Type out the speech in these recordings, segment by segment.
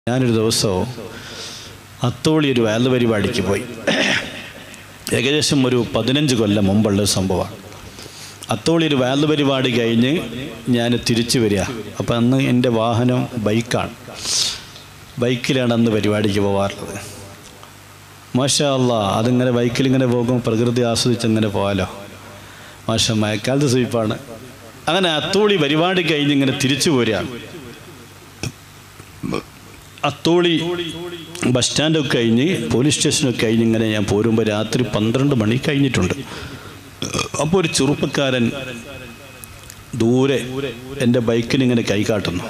ഞാനൊരു ദിവസവും അത്തോളി ഒരു വേല പരിപാടിക്ക് പോയി ഏകദേശം ഒരു പതിനഞ്ച് കൊല്ലം മുമ്പുള്ള ഒരു സംഭവമാണ് അത്തോളി ഒരു വേല പരിപാടി കഴിഞ്ഞ് ഞാൻ തിരിച്ചു വരിക അപ്പം അന്ന് എൻ്റെ വാഹനം ബൈക്കാണ് ബൈക്കിലാണ് അന്ന് പരിപാടിക്ക് പോകാറുള്ളത് മാഷാ അല്ലാ അതിങ്ങനെ ബൈക്കിൽ ഇങ്ങനെ പോകും പ്രകൃതി ആസ്വദിച്ച് ഇങ്ങനെ പോകാലോ മാഷ മഴക്കാലത്ത് സ്വീപ്പാണ് അങ്ങനെ അത്തോളി പരിപാടി കഴിഞ്ഞ് ഇങ്ങനെ തിരിച്ചു പോരുകയാണ് അത്തോളി ബസ് സ്റ്റാൻഡൊക്കെ കഴിഞ്ഞ് പോലീസ് സ്റ്റേഷനൊക്കെ കഴിഞ്ഞ് ഇങ്ങനെ ഞാൻ പോരുമ്പോൾ രാത്രി പന്ത്രണ്ട് മണി കഴിഞ്ഞിട്ടുണ്ട് അപ്പോൾ ഒരു ചെറുപ്പക്കാരൻ ദൂരെ എൻ്റെ ബൈക്കിന് ഇങ്ങനെ കൈകാട്ടുന്നു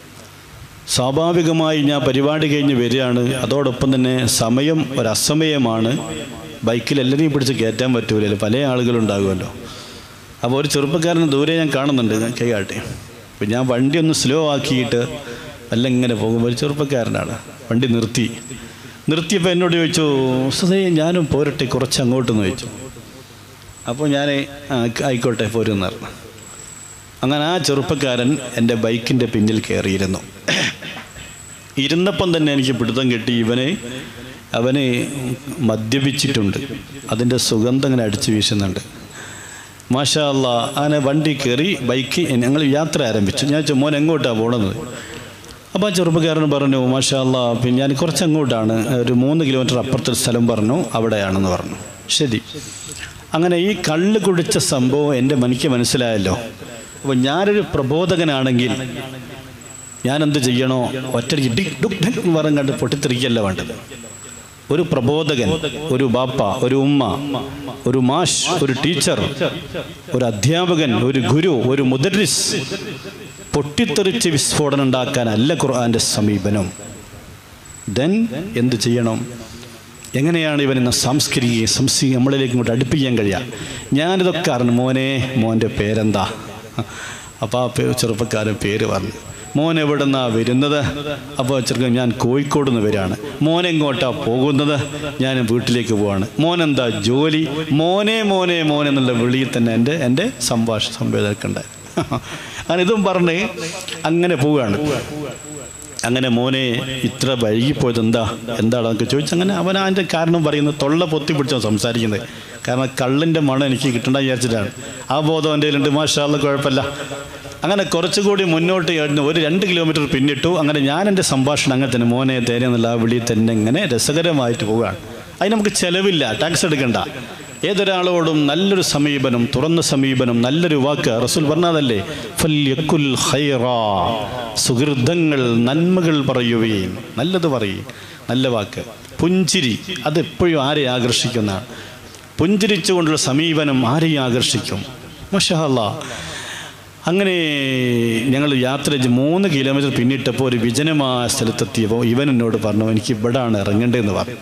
സ്വാഭാവികമായി ഞാൻ പരിപാടി കഴിഞ്ഞ് വരികയാണ് അതോടൊപ്പം തന്നെ സമയം ഒരു അസമയമാണ് ബൈക്കിൽ എല്ലാവരെയും പിടിച്ച് കയറ്റാൻ പറ്റൂലല്ലോ പല ആളുകളുണ്ടാകുമല്ലോ അപ്പോൾ ഒരു ചെറുപ്പക്കാരന് ദൂരെ ഞാൻ കാണുന്നുണ്ട് കൈ കാട്ടി അപ്പം ഞാൻ വണ്ടി ഒന്ന് സ്ലോ ആക്കിയിട്ട് എല്ലാം ഇങ്ങനെ പോകുമ്പോൾ ഒരു ചെറുപ്പക്കാരനാണ് വണ്ടി നിർത്തി നിർത്തിയപ്പോൾ എന്നോട് ചോദിച്ചു സതേ ഞാനും പോരട്ടെ കുറച്ച് അങ്ങോട്ടെന്ന് ചോദിച്ചു അപ്പോൾ ഞാൻ "ആ, ആയിക്കോട്ടെ പോരുമെന്ന് പറഞ്ഞു അങ്ങനെ ആ ചെറുപ്പക്കാരൻ എൻ്റെ ബൈക്കിൻ്റെ പിന്നിൽ കയറിയിരുന്നു ഇരുന്നപ്പം തന്നെ എനിക്ക് പിടുത്തം കിട്ടി ഇവനെ അവന് മദ്യപിച്ചിട്ടുണ്ട് അതിൻ്റെ സുഗന്ധം ഇങ്ങനെ അടിച്ചു വീശുന്നുണ്ട് മാഷാ അല്ലാ അങ്ങനെ വണ്ടി കയറി ബൈക്ക് ഞങ്ങൾ യാത്ര ആരംഭിച്ചു ഞാൻ ചോദിച്ചു, മോൻ എങ്ങോട്ടാണ് പോണത് അപ്പോൾ ആ ചെറുപ്പക്കാരൻ പറഞ്ഞു മാഷാ അല്ലാ പിന്നെ ഞാൻ കുറച്ച് അങ്ങോട്ടാണ് ഒരു മൂന്ന് കിലോമീറ്റർ അപ്പുറത്തെ സ്ഥലം പറഞ്ഞു അവിടെയാണെന്ന് പറഞ്ഞു ശരി അങ്ങനെ ഈ കള്ള് കുടിച്ച സംഭവം എൻ്റെ മനയ്ക്ക് മനസ്സിലായല്ലോ അപ്പോൾ ഞാനൊരു പ്രബോധകനാണെങ്കിൽ ഞാൻ എന്ത് ചെയ്യണോ ഒറ്റയ്ക്ക് ഡിക് ഡുക് ഡിക് എന്ന് പറഞ്ഞ് കണ്ട് പൊട്ടിത്തെറിക്കല്ല വേണ്ടത് ഒരു പ്രബോധകൻ ഒരു ബാപ്പ ഒരു ഉമ്മ ഒരു മാഷ് ഒരു ടീച്ചർ ഒരു അധ്യാപകൻ ഒരു ഗുരു ഒരു മുദരിസ് പൊട്ടിത്തെറിച്ച് വിസ്ഫോടനം ഉണ്ടാക്കാനല്ല ഖുർആന്റെ സമീപനം ദെൻ എന്ത് ചെയ്യണം എങ്ങനെയാണ് ഇവനെന്ന സാംസ്കരിക സംസ്കൃതി നമ്മളിലേക്ക് ഇങ്ങോട്ട് അടുപ്പിക്കാൻ കഴിയുക ഞാനിതൊക്കെ അറിഞ്ഞു മോനെ മോൻ്റെ പേരെന്താ അപ്പോൾ ആ പേ ചെറുപ്പക്കാരൻ പേര് പറഞ്ഞു മോൻ എവിടെന്നാ വരുന്നത് അപ്പോൾ ചെറുക്കൻ ഞാൻ കോഴിക്കോട് നിന്ന് വരികയാണ് മോൻ എങ്ങോട്ടാ പോകുന്നത് ഞാൻ വീട്ടിലേക്ക് പോവാണ് മോൻ എന്താ ജോലി മോനെ മോനെ മോനെ എന്നുള്ള വിളിയിൽ തന്നെ എൻ്റെ എൻ്റെ സംഭാഷണ സംവേദനക്കുണ്ടായി അങ്ങനെ ഇതും പറഞ്ഞ് അങ്ങനെ പോവുകയാണ് അങ്ങനെ മോനെ ഇത്ര വൈകിപ്പോയത് എന്താ എന്താണ് എന്നൊക്കെ ചോദിച്ചു അങ്ങനെ അവൻ അതിൻ്റെ കാരണം പറയുന്നത് തൊള്ള പൊത്തി പിടിച്ചാണ് സംസാരിക്കുന്നത് കാരണം കള്ളിൻ്റെ മണം എനിക്ക് കിട്ടണ്ട വിചാരിച്ചിട്ടാണ് ആ ബോധം എൻ്റെ കയ്യിലുണ്ട് മാഷാള്ള കുഴപ്പമില്ല അങ്ങനെ കുറച്ചുകൂടി മുന്നോട്ട് കഴിഞ്ഞ് ഒരു രണ്ട് കിലോമീറ്റർ പിന്നിട്ടു അങ്ങനെ ഞാൻ എൻ്റെ സംഭാഷണം അങ്ങനെ തന്നെ മോനെ തേനെ എന്നുള്ള ആ വിളി തന്നെ ഇങ്ങനെ രസകരമായിട്ട് പോവുകയാണ് അതിന് നമുക്ക് ചിലവില്ല ടാക്സ് എടുക്കണ്ട ഏതൊരാളോടും നല്ലൊരു സമീപനം തുറന്ന സമീപനം നല്ലൊരു വാക്ക് റസൂൽ പറഞ്ഞതല്ലേ ഫല്യക്കുൽ ഖൈറാ സുഹൃതങ്ങൾ നന്മകൾ പറയുകയും നല്ലത് പറയും നല്ല വാക്ക് പുഞ്ചിരി അതെപ്പോഴും ആരെ ആകർഷിക്കുന്നതാണ് പുഞ്ചിരിച്ചുകൊണ്ടുള്ള സമീപനം ആരെയും ആകർഷിക്കും മഷാല്ല അങ്ങനെ ഞങ്ങൾ യാത്ര ചെയ്ത് മൂന്ന് കിലോമീറ്റർ പിന്നിട്ടപ്പോൾ ഒരു വിജനമായ സ്ഥലത്തെത്തിയപ്പോൾ ഇവൻ എന്നോട് പറഞ്ഞു എനിക്ക് ഇവിടാണ് ഇറങ്ങേണ്ടതെന്ന് പറഞ്ഞു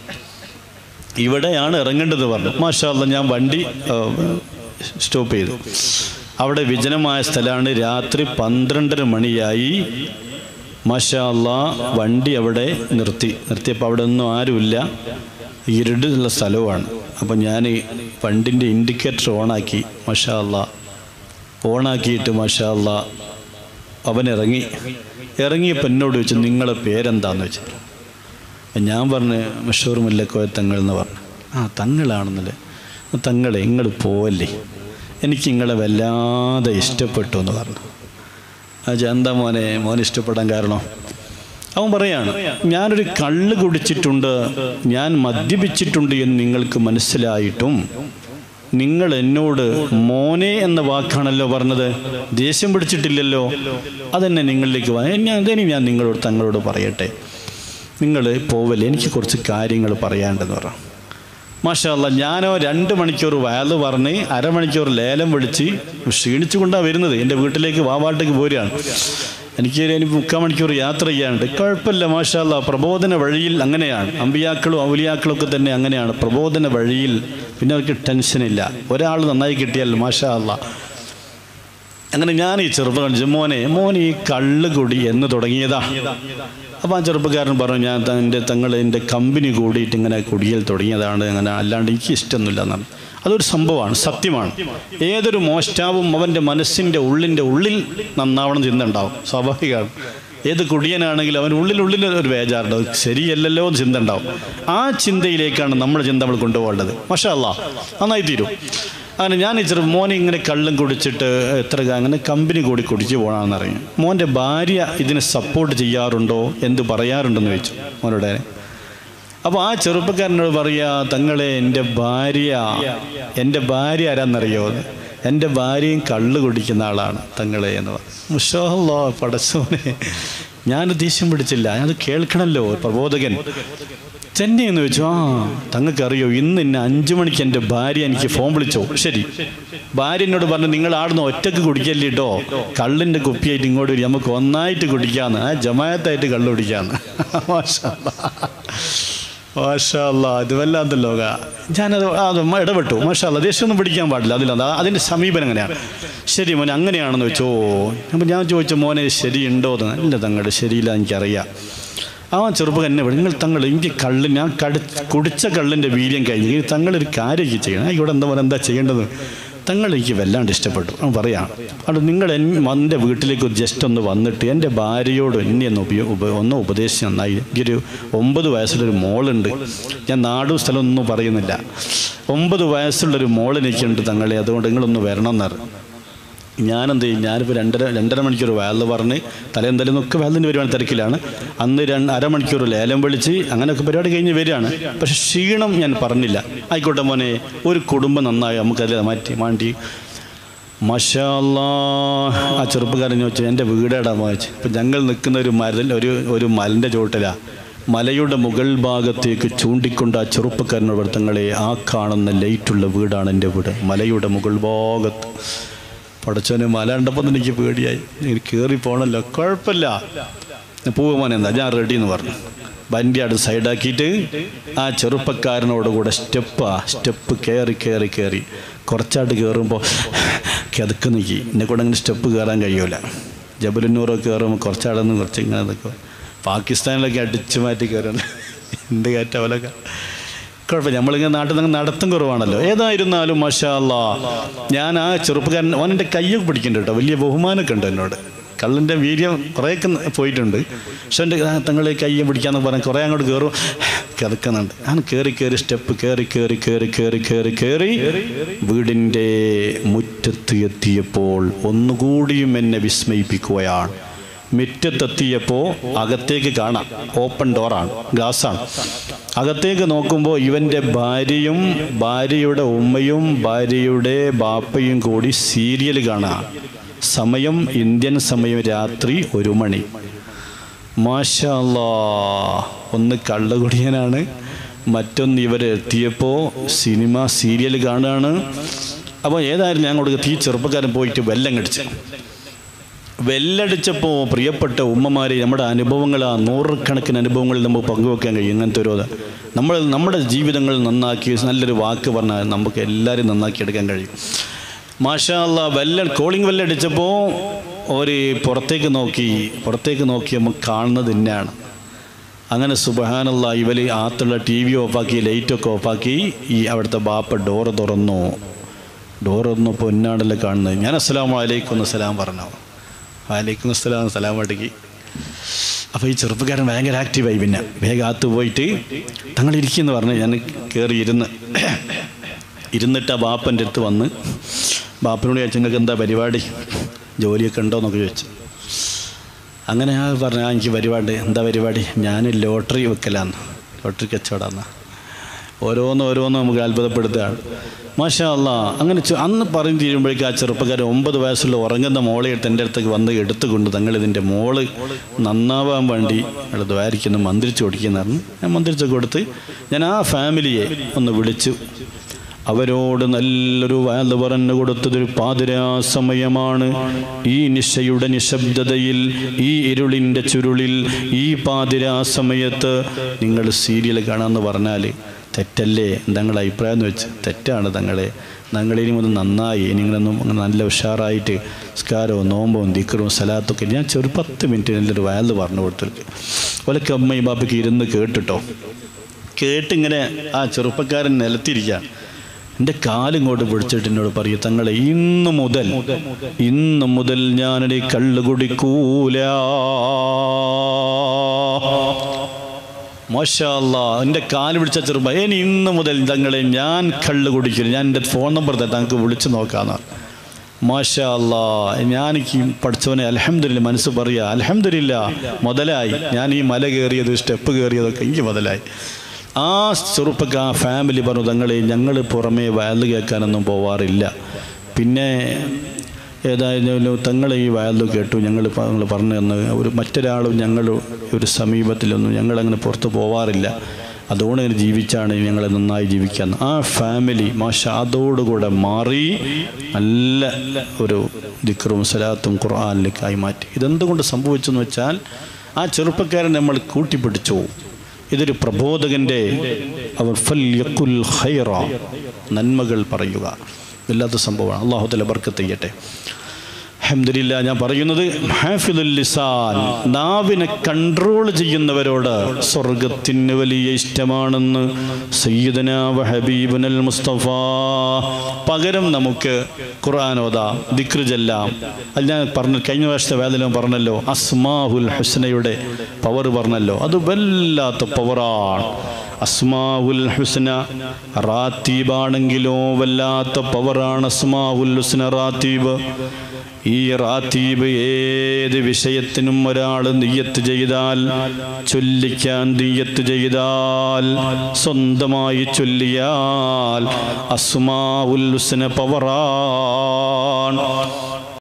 ഇവിടെയാണ് ഇറങ്ങേണ്ടത് പറഞ്ഞു മാഷാല്ല ഞാൻ വണ്ടി ആ, സ്റ്റോപ്പ് ചെയ്തു അവിടെ വിജനമായ സ്ഥലമാണ് രാത്രി പന്ത്രണ്ടര മണിയായി മാഷാല്ല വണ്ടി അവിടെ നിർത്തി നിർത്തിയപ്പോൾ അവിടെ ഒന്നും ആരുമില്ല ഇരുടുള്ള സ്ഥലവുമാണ് അപ്പം ഞാൻ വണ്ടിൻ്റെ ഇൻഡിക്കേറ്റർ ഓണാക്കി മാഷാല്ല ഓണാക്കിയിട്ട് മാഷാല്ല അവൻ ഇറങ്ങി ഇറങ്ങിയപ്പോൾ എന്നോട് ചോദിച്ചു നിങ്ങളെ പേരെന്താന്ന് വെച്ചു അപ്പം ഞാൻ പറഞ്ഞ് മഷൂർ മുല്ലക്കോയ തങ്ങൾ എന്ന് പറഞ്ഞു ആ തങ്ങളാണെന്നല്ലേ തങ്ങളെ നിങ്ങൾ പോവല്ലേ എനിക്ക് നിങ്ങളെ വല്ലാതെ ഇഷ്ടപ്പെട്ടു എന്ന് പറഞ്ഞു ആ ചെ- എന്താ മോനെ മോൻ ഇഷ്ടപ്പെടാൻ കാരണം അവൻ പറയാണ് ഞാനൊരു കള്ള് കുടിച്ചിട്ടുണ്ട് ഞാൻ മദ്യപിച്ചിട്ടുണ്ട് എന്ന് നിങ്ങൾക്ക് മനസ്സിലായിട്ടും നിങ്ങൾ എന്നോട് മോനെ എന്ന വാക്കാണല്ലോ പറഞ്ഞത് ദേഷ്യം പിടിച്ചിട്ടില്ലല്ലോ അതെന്നെ നിങ്ങളിലേക്ക് വാ ഞാൻ അതിന് ഞാൻ നിങ്ങളോട് തങ്ങളോട് പറയട്ടെ നിങ്ങൾ പോവല്ലേ എനിക്ക് കുറച്ച് കാര്യങ്ങൾ പറയാണ്ടെന്ന് പറഞ്ഞു മാഷല്ല ഞാനോ രണ്ട് മണിക്കൂർ വയല് പറഞ്ഞ് അരമണിക്കൂർ ലേലം വിളിച്ച് ക്ഷീണിച്ചു കൊണ്ടാണ് വരുന്നത് എൻ്റെ വീട്ടിലേക്ക് വാവാട്ടേക്ക് പോരുകയാണ് എനിക്ക് ഇനി മുക്കാൽ മണിക്കൂർ യാത്ര ചെയ്യാനുണ്ട് കുഴപ്പമില്ല മാഷാല്ല പ്രബോധന വഴിയിൽ അങ്ങനെയാണ് അമ്പിയാക്കളും ഔലിയാക്കളും ഒക്കെ തന്നെ അങ്ങനെയാണ് പ്രബോധന വഴിയിൽ പിന്നെ അവർക്ക് ടെൻഷനില്ല ഒരാൾ നന്നായി കിട്ടിയാൽ മാഷാ അല്ല അങ്ങനെ ഞാൻ ഈ ചെറുപ്പം കാണിച്ചു മോനെ മോൻ ഈ കള്ള് കുടി എന്ന് തുടങ്ങിയതാ അപ്പോൾ ആ ചെറുപ്പക്കാരൻ പറഞ്ഞു ഞാൻ എൻ്റെ തങ്ങൾ എൻ്റെ കമ്പനി കൂടിയിട്ട് ഇങ്ങനെ കുടിയൽ തുടങ്ങിയതാണ് അങ്ങനെ അല്ലാണ്ട് എനിക്ക് ഇഷ്ടമൊന്നുമില്ല എന്നാണ് അതൊരു സംഭവമാണ് സത്യമാണ് ഏതൊരു മോഷ്ടാവും അവൻ്റെ മനസ്സിൻ്റെ ഉള്ളിൻ്റെ ഉള്ളിൽ നന്നാവണം ചിന്തണ്ടാവും സ്വാഭാവികമാണ് ഏത് കുടിയനാണെങ്കിലും അവൻ ഉള്ളിലുള്ളിൽ ഒരു ബേജാറുണ്ടാവും ശരിയല്ലല്ലോ എന്ന് ചിന്ത ഉണ്ടാവും ആ ചിന്തയിലേക്കാണ് നമ്മുടെ ചിന്ത നമ്മൾ കൊണ്ടുപോകേണ്ടത് മഷാ അല്ലാ നന്നായി തീരും അങ്ങനെ ഞാൻ ഈ ചെറു മോനെ ഇങ്ങനെ കള്ളും കുടിച്ചിട്ട് എത്ര കാ- അങ്ങനെ കമ്പനി കൂടി കുടിച്ച് പോകണമെന്ന് അറിയാം മോൻ്റെ ഭാര്യ ഇതിനെ സപ്പോർട്ട് ചെയ്യാറുണ്ടോ എന്ത് പറയാറുണ്ടെന്ന് ചോദിച്ചു മോനോടെ അപ്പോൾ ആ ചെറുപ്പക്കാരനോട് പറയാ തങ്ങളെ എൻ്റെ ഭാര്യ എൻ്റെ ഭാര്യ ആരാന്നറിയോ എൻ്റെ ഭാര്യയും കള്ള് കുടിക്കുന്ന ആളാണ് തങ്ങളെ എന്ന് പറഞ്ഞു മുഷാല്ലോ പടച്ചോനെ ഞാൻ ദേഷ്യം പിടിച്ചില്ല അത് കേൾക്കണമല്ലോ പ്രബോധകൻ ചെന്നൈ എന്ന് വെച്ചു ആ തങ്ങൾക്കറിയോ ഇന്ന് എന്നെ അഞ്ചു മണിക്ക് എൻ്റെ ഭാര്യ എനിക്ക് ഫോൺ വിളിച്ചോ ശരി ഭാര്യ എന്നോട് പറഞ്ഞു നിങ്ങൾ ആടുന്ന ഒറ്റക്ക് കുടിക്കല്ലേ കേട്ടോ കള്ളിൻ്റെ കുപ്പിയായിട്ട് ഇങ്ങോട്ട് വരും നമുക്ക് ഒന്നായിട്ട് കുടിക്കാന്ന് ആ ജമായത്തായിട്ട് കള്ള് കുടിക്കാന്ന് മാഷാ മാഷാല്ല ഇത് വല്ലാത്ത ലോക ഞാനത് അത് മ- ഇടപെട്ടു മാഷാല്ല ദേഷ്യമൊന്നും പിടിക്കാൻ പാടില്ല അതില്ല അതിൻ്റെ സമീപനം അങ്ങനെയാണ് ശരി മോനെ അങ്ങനെയാണെന്ന് വെച്ചോ അപ്പം ഞാൻ ചോദിച്ചു മോനെ ശരിയുണ്ടോ എന്ന് ഇല്ല തങ്ങളുടെ ശരിയില്ല എനിക്കറിയാം ആ ചെറുപ്പം എന്നെ വിളി നിങ്ങൾ തങ്ങൾ എനിക്ക് കള്ള് ഞാൻ കടി കുടിച്ച കള്ളിൻ്റെ വീര്യം കഴിഞ്ഞ് ഇനി തങ്ങളൊരു കാര്യമൊക്കെ ചെയ്യണം ആ, ഇവിടെ എന്താ പറയുക എന്താ ചെയ്യേണ്ടത് തങ്ങൾ എനിക്ക് വല്ലാണ്ട് ഇഷ്ടപ്പെട്ടു അവൻ പറയാം അത് നിങ്ങൾ എൻ- എൻ്റെ വീട്ടിലേക്ക് ജസ്റ്റ് ഒന്ന് വന്നിട്ട് എൻ്റെ ഭാര്യയോട് എന്നെ ഒന്ന് ഉപയോ ഉപ ഒന്ന് ഉപദേശിച്ച് നന്നായി എനിക്കൊരു ഒമ്പത് വയസ്സുള്ളൊരു മോളുണ്ട് ഞാൻ നാടും സ്ഥലമൊന്നും പറയുന്നില്ല ഒമ്പത് വയസ്സുള്ളൊരു മോൾ എനിക്കുണ്ട് തങ്ങളെ അതുകൊണ്ട് നിങ്ങളൊന്ന് വരണം എന്ന് പറഞ്ഞു ഞാനെന്ത് ചെയ്യും ഞാനിപ്പോൾ രണ്ടര രണ്ടര മണിക്കൂർ വയലിൽ പറഞ്ഞ് തലേം തലേന്നൊക്കെ വയലിന് വരുവാണ് തിരക്കിലാണ് അന്ന് രണ്ട് അരമണിക്കൂർ ലേലം വിളിച്ച് അങ്ങനെയൊക്കെ പരിപാടി കഴിഞ്ഞ് വരികയാണ് പക്ഷെ ക്ഷീണം ഞാൻ പറഞ്ഞില്ല ആയിക്കോട്ടെ മോനെ ഒരു കുടുംബം നന്നായി നമുക്കതിൽ മാറ്റി മാണ്ടി മഷാല്ലാ ആ ചെറുപ്പക്കാരൻ ചോദിച്ചു എൻ്റെ വീടേടാ ചോദിച്ചു ഇപ്പം ഞങ്ങൾ നിൽക്കുന്ന ഒരു മരൽ ഒരു ഒരു മലൻ്റെ ചോട്ടിലാണ് മലയുടെ മുകൾ ഭാഗത്തേക്ക് ചൂണ്ടിക്കൊണ്ട് ആ ചെറുപ്പക്കാരനോട് വർത്തങ്ങളെ ആ കാണുന്ന ലൈറ്റുള്ള വീടാണ് എൻ്റെ വീട് മലയുടെ മുകൾ ഭാഗത്ത് പടച്ചോനെ മല കണ്ടപ്പോൾ തന്നെ എനിക്ക് പേടിയായി എനിക്ക് കയറി പോകണമല്ലോ കുഴപ്പമില്ല പൂവമോൻ എന്താ ഞാൻ റെഡി എന്ന് പറഞ്ഞു വണ്ടി അവിടെ സൈഡാക്കിയിട്ട് ആ ചെറുപ്പക്കാരനോട് കൂടെ സ്റ്റെപ്പാ സ്റ്റെപ്പ് കയറി കയറി കയറി കുറച്ചായിട്ട് കയറുമ്പോൾ കിതക്ക് നിൽക്കി എന്നെ കൂടെ അങ്ങനെ സ്റ്റെപ്പ് കയറാൻ കഴിയൂല ജബലുന്നൂറൊക്കെ കയറുമ്പോൾ കുറച്ചാടെ നിന്ന് കുറച്ച് ഇങ്ങനെ നിൽക്കും പാകിസ്ഥാനിലൊക്കെ അടിച്ചു മാറ്റി കയറുന്നു എന്ത് കയറ്റ പോലൊക്കെ കുഴപ്പമില്ല നമ്മളിങ്ങനെ നാട്ടിൽ നിന്ന് നടത്തം കുറവാണല്ലോ ഏതായിരുന്നാലും മഷാ അല്ലാ ഞാൻ ആ ചെറുപ്പക്കാരൻ അവൻ എൻ്റെ കയ്യൊക്കെ പിടിക്കുന്നുണ്ട് കേട്ടോ വലിയ ബഹുമാനമൊക്കെ ഉണ്ട് എന്നോട് കള്ളിൻ്റെ വീര്യം കുറേയൊക്കെ പോയിട്ടുണ്ട് പക്ഷെ എൻ്റെ തങ്ങളെ കയ്യും പിടിക്കാന്ന് പറഞ്ഞ് കുറേ അങ്ങോട്ട് കയറും കിതക്കുന്നുണ്ട് ഞാൻ കയറി കയറി സ്റ്റെപ്പ് കയറി കയറി കയറി കയറി കയറി കയറി വീടിൻ്റെ മുറ്റത്ത് എത്തിയപ്പോൾ ഒന്നുകൂടിയും എന്നെ വിസ്മയിപ്പിക്കുകയാണ് മുറ്റത്തെത്തിയപ്പോൾ അകത്തേക്ക് കാണാം ഓപ്പൺ ഡോറാണ് ഗ്ലാസ്സാണ് അകത്തേക്ക് നോക്കുമ്പോൾ ഇവൻ്റെ ഭാര്യയും ഭാര്യയുടെ ഉമ്മയും ഭാര്യയുടെ ബാപ്പയും കൂടി സീരിയൽ കാണാം സമയം ഇന്ത്യൻ സമയം രാത്രി ഒരു മണി മാഷാല്ലാ ഒന്ന് കള്ളുകുടിയനാണ് മറ്റൊന്ന് ഇവർ എത്തിയപ്പോൾ സിനിമ സീരിയൽ കാണുകയാണ് അപ്പോൾ ഏതായാലും ഞാൻ കൊടുക്കുക തീ ചെറുപ്പക്കാരൻ പോയിട്ട് വെല്ലം കടിച്ചു വെല്ലടിച്ചപ്പോൾ പ്രിയപ്പെട്ട ഉമ്മമാരെ നമ്മുടെ അനുഭവങ്ങൾ ആ നൂറുകണക്കിന് അനുഭവങ്ങളിൽ നമുക്ക് പങ്കുവെക്കാൻ കഴിയും ഇങ്ങനത്തെ ഒരു ഇത്. നമ്മൾ നമ്മുടെ ജീവിതങ്ങൾ നന്നാക്കി നല്ലൊരു വാക്ക് പറഞ്ഞാൽ നമുക്ക് എല്ലാവരും നന്നാക്കി എടുക്കാൻ കഴിയും മാഷാ അല്ലാ വെല്ല കോളിംഗ് വെല്ലടിച്ചപ്പോൾ ഒരു പുറത്തേക്ക് നോക്കി പുറത്തേക്ക് നോക്കി നമുക്ക് കാണുന്നത് തന്നെയാണ് അങ്ങനെ സുബഹാനുള്ള ഇവര് ആത്തുള്ള ടി വി ഓഫാക്കി ലൈറ്റൊക്കെ ഓഫാക്കി ഈ അവിടുത്തെ ബാപ്പ ഡോറ് തുറന്നു ഡോറ് തുറന്നു പൊന്നാണല്ലോ കാണുന്നത് ഞാൻ അസ്സലാമു അലൈക്കും എന്ന് സലാം പറഞ്ഞു വലൈക്കും അസ്സലാം സലാം അടക്കി അപ്പോൾ ഈ ചെറുപ്പക്കാരൻ ഭയങ്കര ആക്റ്റീവായി പിന്നെ വേഗം അകത്ത് പോയിട്ട് തങ്ങൾ ഇരിക്കുമെന്ന് പറഞ്ഞ് ഞാൻ കയറി ഇരുന്ന് ഇരുന്നിട്ട് ആ ബാപ്പൻ്റെ അടുത്ത് വന്ന് ബാപ്പനോട് ചോദിച്ചു നിങ്ങൾക്ക് എന്താ പരിപാടി ജോലിയൊക്കെ ഉണ്ടോ എന്നൊക്കെ ചോദിച്ചു അങ്ങനെ ഞാൻ പറഞ്ഞു ആ എനിക്ക് പരിപാടി എന്താ പരിപാടി ഞാൻ ലോട്ടറി വെക്കലാന്ന് ലോട്ടറി കച്ചവടമാണ് ഓരോന്ന് ഓരോന്ന് നമുക്ക് അത്ഭുതപ്പെടുത്തുകയാണ് മാഷാ അല്ലാ അങ്ങനെ ചെ- അന്ന് പറഞ്ഞു തീരുമ്പോഴേക്കും ആ ചെറുപ്പക്കാരൻ ഒമ്പത് വയസ്സുള്ള ഉറങ്ങുന്ന മോളെ എടുത്ത് എൻ്റെ അടുത്തേക്ക് വന്ന് എടുത്തുകൊണ്ട് തങ്ങൾ ഇതിൻ്റെ മോള് നന്നാവാൻ വേണ്ടി അയാൾ ദ്വാരിക്കുന്നു മന്ത്രിച്ച് കൊടുക്കുന്നതാണ് ഞാൻ മന്ത്രിച്ച് കൊടുത്ത് ഞാൻ ആ ഫാമിലിയെ ഒന്ന് വിളിച്ചു അവരോട് നല്ലൊരു വാല് പറഞ്ഞു കൊടുത്തതൊരു പാതിരാ സമയമാണ് ഈ നിശയുടെ നിശബ്ദതയിൽ ഈ ഇരുളിൻ്റെ ചുരുളിൽ ഈ പാതിരാ സമയത്ത് നിങ്ങൾ സീരിയൽ കാണാമെന്ന് പറഞ്ഞാൽ തെറ്റല്ലേ തങ്ങളുടെ അഭിപ്രായം എന്ന് വെച്ച് തെറ്റാണ് തങ്ങളെ ഞങ്ങളിനി ഒന്ന് നന്നായി നിങ്ങളൊന്നും അങ്ങനെ നല്ല ഉഷാറായിട്ട് സ്കാരവും നോമ്പവും ദിക്കറും സലാത്തൊക്കെ ഞാൻ ചെറു പത്ത് മിനിറ്റ് നല്ലൊരു വയല് പറഞ്ഞു കൊടുത്തിട്ട് ഒലക്കെ അമ്മയും ബാപ്പയ്ക്ക് ഇരുന്ന് കേട്ടിട്ടോ കേട്ടിങ്ങനെ ആ ചെറുപ്പക്കാരൻ നിലത്തിരിക്കുകയാണ് എൻ്റെ കാലിങ്ങോട്ട് പിടിച്ചിട്ട് എന്നോട് പറയും തങ്ങളെ ഇന്ന് മുതൽ ഇന്ന് മുതൽ ഞാനൊരു കള്ള് കുടിക്കൂല മോശല്ല എൻ്റെ കാല് പിടിച്ച ചെറുപ്പ ഇനി ഇന്ന് മുതൽ തങ്ങളെ ഞാൻ കള്ള് കുടിക്കില്ല ഞാൻ എൻ്റെ ഫോൺ നമ്പർ തന്നെ തങ്ങൾക്ക് വിളിച്ചു നോക്കാമെന്ന് മാഷാ അല്ലാ ഞാൻ എനിക്ക് പഠിച്ചവനെ അലഹമില്ല മനസ്സ് പറയുക അലഹമില്ല മുതലായി ഞാൻ ഈ മല കയറിയത് സ്റ്റെപ്പ് കയറിയതൊക്കെ എനിക്ക് മുതലായി ആ ചെറുപ്പക്ക് ആ ഫാമിലി പറഞ്ഞു തങ്ങളെ ഞങ്ങൾ പുറമേ വയല് കേൾക്കാനൊന്നും പോവാറില്ല പിന്നെ ഏതായാലും തങ്ങൾ ഈ വയലിൽ കേട്ടു ഞങ്ങൾ നിങ്ങൾ പറഞ്ഞു തന്ന് ഒരു മറ്റൊരാളും ഞങ്ങൾ ഒരു സമീപത്തിലൊന്നും ഞങ്ങളങ്ങനെ പുറത്ത് പോവാറില്ല അതുകൊണ്ട് ഇങ്ങനെ ജീവിച്ചാണ് ഞങ്ങൾ നന്നായി ജീവിക്കാൻ ആ ഫാമിലി മാഷ അതോടുകൂടെ മാറി നല്ല ഒരു ദിക്റും സലാത്തും ഖുർആാനിലേക്കായി മാറ്റി ഇതെന്തുകൊണ്ട് സംഭവിച്ചെന്ന് വെച്ചാൽ ആ ചെറുപ്പക്കാരൻ നമ്മൾ കൂട്ടിപ്പിടിച്ചു ഇതൊരു പ്രബോധകൻ്റെ അവർ ഫൽ യക്കുൽ ഖൈറ നന്മകൾ പറയുക ഇല്ലാത്ത സംഭവമാണ് അള്ളാഹു തല ബർക്കത്ത് ചെയ്യട്ടെ അഹമ്മദില്ല ഞാൻ പറയുന്നത് ഹാഫിദുൽ ലിസാൻ നാവിനെ കൺട്രോൾ ചെയ്യുന്നവരോട് സ്വർഗത്തിന് വലിയ ഇഷ്ടമാണെന്ന് സയ്യിദന വ ഹബീബുനൽ മുസ്തഫ പകരം നമുക്ക് ഖുർആൻ ഓതാം ദിക്റ് ചെല്ലാം അത് ഞാൻ പറഞ്ഞു കഴിഞ്ഞ വർഷത്തെ വേദന പറഞ്ഞല്ലോ അസ്മാഹുൽ ഹുസ്നയുടെ പവർ പറഞ്ഞല്ലോ അത് വല്ലാത്ത പവറാണ് അസ്മാവുൽ ഹുസ്ന റാത്തീബാണെങ്കിലോ വല്ലാത്ത പവറാണ് അസ്മാവുൽ ഹുസ്ന റാത്തീബ് ഈ റാത്തീബ് ഏത് വിഷയത്തിനും ഒരാൾ നീയത്ത് ചെയ്താൽ ചൊല്ലിക്കാൻ നീയത്ത് ചെയ്താൽ സ്വന്തമായി ചൊല്ലിയാൽ അസ്മാവുൽ ഹുസ്ന പവറാണ്